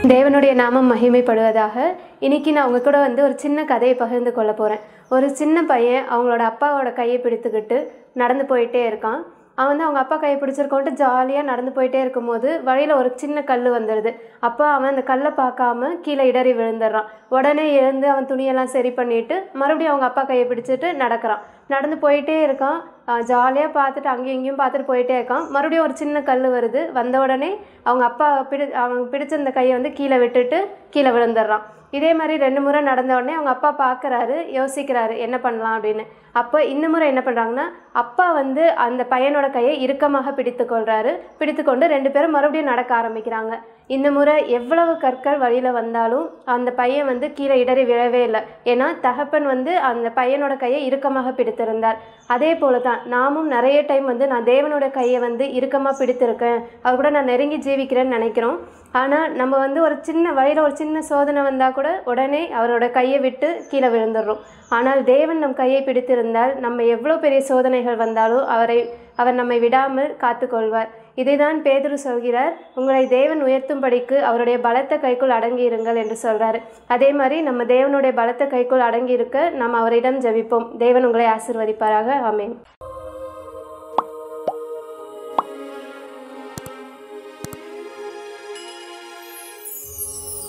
தேவனுடைய நாமம் மகிமைப்படுவதாக இன்னைக்கு நான் உங்க கூட வந்து ஒரு சின்ன கதையை பகிர்ந்து கொள்ள போகிறேன் ஒரு சின்ன பையன் அவங்களோட அப்பாவோட கையை பிடித்துக்கிட்டு நடந்து போயிட்டே இருக்கான் அவன் வந்து அவங்க அப்பா கையை பிடிச்சிருக்கோன்ட்டு ஜாலியாக நடந்து போயிட்டே இருக்கும்போது வழியில் ஒரு சின்ன கல் வந்துடுது அப்போ அவன் அந்த கல்லை பார்க்காம கீழே இடறி விழுந்துடுறான் உடனே எழுந்து அவன் துணியெல்லாம் சரி பண்ணிட்டு மறுபடியும் அவங்க அப்பா கையை பிடிச்சிட்டு நடக்கிறான் நடந்து போயிட்டே இருக்கான் ஜாலியாக பார்த்துட்டு அங்கேயும் இங்கேயும் பார்த்துட்டு போயிட்டே இருக்கான் மறுபடியும் ஒரு சின்ன கல் வருது வந்த உடனே அவங்க அப்பா பிடி அவங்க பிடிச்சிருந்த கையை வந்து கீழே விட்டுட்டு கீழே விழுந்துடுறான் இதே மாதிரி ரெண்டு முறை நடந்த உடனே அவங்க அப்பா பார்க்குறாரு யோசிக்கிறாரு என்ன பண்ணலாம் அப்படின்னு அப்போ இந்த முறை என்ன பண்ணுறாங்கன்னா அப்பா வந்து அந்த பையனோட கையை இறுக்கமாக பிடித்து கொள்றாரு பிடித்து கொண்டு ரெண்டு பேரும் மறுபடியும் நடக்க ஆரம்பிக்கிறாங்க இந்த முறை எவ்வளவு கற்கள் வழியில் வந்தாலும் அந்த பையன் வந்து கீழே இடறி விழவே இல்லை ஏன்னா தகப்பன் வந்து அந்த பையனோட கையை இறுக்கமாக பிடித்திருந்தார் அதே போல தான் நாமும் நிறைய டைம் வந்து நான் தேவனோட கையை வந்து இறுக்கமாக பிடித்திருக்கேன் அவர் கூட நான் நெருங்கி ஜீவிக்கிறேன்னு நினைக்கிறோம் ஆனால் நம்ம வந்து ஒரு சின்ன வழியில் ஒரு சின்ன சோதனை வந்தால் கூட உடனே அவரோட கையை விட்டு கீழே விழுந்துடுறோம் ஆனால் தேவன் நம் கையை பிடித்திருந்தால் நம்ம எவ்வளோ பெரிய சோதனைகள் வந்தாலும் அவரை அவர் நம்மை விடாமல் காத்துக்கொள்வார் இதைதான் பேதுரு சொல்கிறார் உங்களை தேவன் உயர்த்தும்படிக்கு அவருடைய பலத்த கைக்குள் அடங்கி இருங்கள் என்று சொல்றாரு அதே மாதிரி நம்ம தேவனுடைய பலத்த கைக்குள் அடங்கி இருக்க நாம் அவரிடம் ஜெபிப்போம் தேவன் உங்களை ஆசிர்வதிப்பாராக ஆமென்